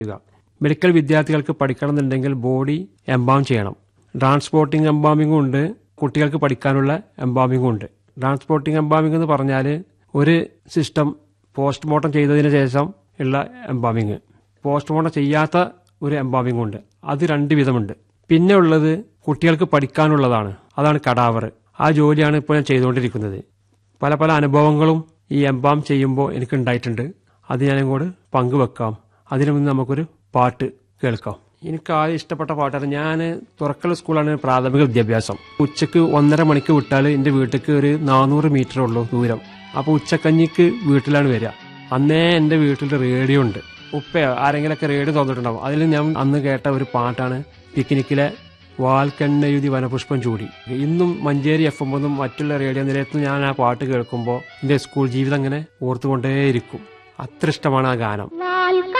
ചെയ്യുക മെഡിക്കൽ വിദ്യാർത്ഥികൾക്ക് പഠിക്കണമെന്നുണ്ടെങ്കിൽ ബോഡി എംബാം ചെയ്യണം ട്രാൻസ്പോർട്ടിംഗ് എംബാമിങ്ങും ഉണ്ട് കുട്ടികൾക്ക് പഠിക്കാനുള്ള എംബാമിങ്ങും ഉണ്ട് ട്രാൻസ്പോർട്ടിംഗ് എംബാമിംഗ് എന്ന് പറഞ്ഞാൽ ഒരു സിസ്റ്റം പോസ്റ്റ്മോർട്ടം ചെയ്തതിന് ശേഷം ഉള്ള എംബാമിങ് പോസ്റ്റ്മോർട്ടം ചെയ്യാത്ത ഒരു എംബാമിംഗ് ഉണ്ട് അത് രണ്ട് വിധമുണ്ട് പിന്നെ ഉള്ളത് കുട്ടികൾക്ക് പഠിക്കാനുള്ളതാണ് അതാണ് കടാവർ ആ ജോലിയാണ് ഇപ്പോൾ ഞാൻ ചെയ്തുകൊണ്ടിരിക്കുന്നത് പല പല അനുഭവങ്ങളും ഈ എംബാം ചെയ്യുമ്പോൾ എനിക്ക് ഉണ്ടായിട്ടുണ്ട് അത് ഞാൻ ഇങ്ങോട്ട് പങ്കുവെക്കാം അതിനു മുന്നേ നമുക്കൊരു പാട്ട് കേൾക്കാം എനിക്ക് ആദ്യം ഇഷ്ടപ്പെട്ട പാട്ടാണ് ഞാൻ തുറക്കൽ സ്കൂളാണ് പ്രാഥമിക വിദ്യാഭ്യാസം ഉച്ചക്ക് ഒന്നര മണിക്ക് വിട്ടാൽ എൻ്റെ വീട്ടിലേക്ക് ഒരു നാനൂറ് മീറ്റർ ഉള്ളൂ ദൂരം അപ്പോൾ ഉച്ചക്കഞ്ഞിക്ക് വീട്ടിലാണ് വരിക അന്നേ എൻ്റെ വീട്ടിൽ റേഡിയോ ഉണ്ട് ഉപ്പയോ ആരെങ്കിലൊക്കെ റേഡിയോ തോന്നിട്ടുണ്ടാവും അതിൽ ഞാൻ അന്ന് കേട്ട ഒരു പാട്ടാണ് പിക്നിക്കിലെ വാൽക്കണ്ണെഴുതി വനപുഷ്പം ചൂടി ഇന്നും മഞ്ചേരി എഫ് എം ഒന്നും മറ്റുള്ള റേഡിയോ നിലയത്തും ഞാൻ ആ പാട്ട് കേൾക്കുമ്പോൾ എൻ്റെ സ്കൂൾ ജീവിതം അങ്ങനെ ഓർത്തുകൊണ്ടേയിരിക്കും അത്ര ഇഷ്ടമാണ് ആ ഗാനം ലാൽ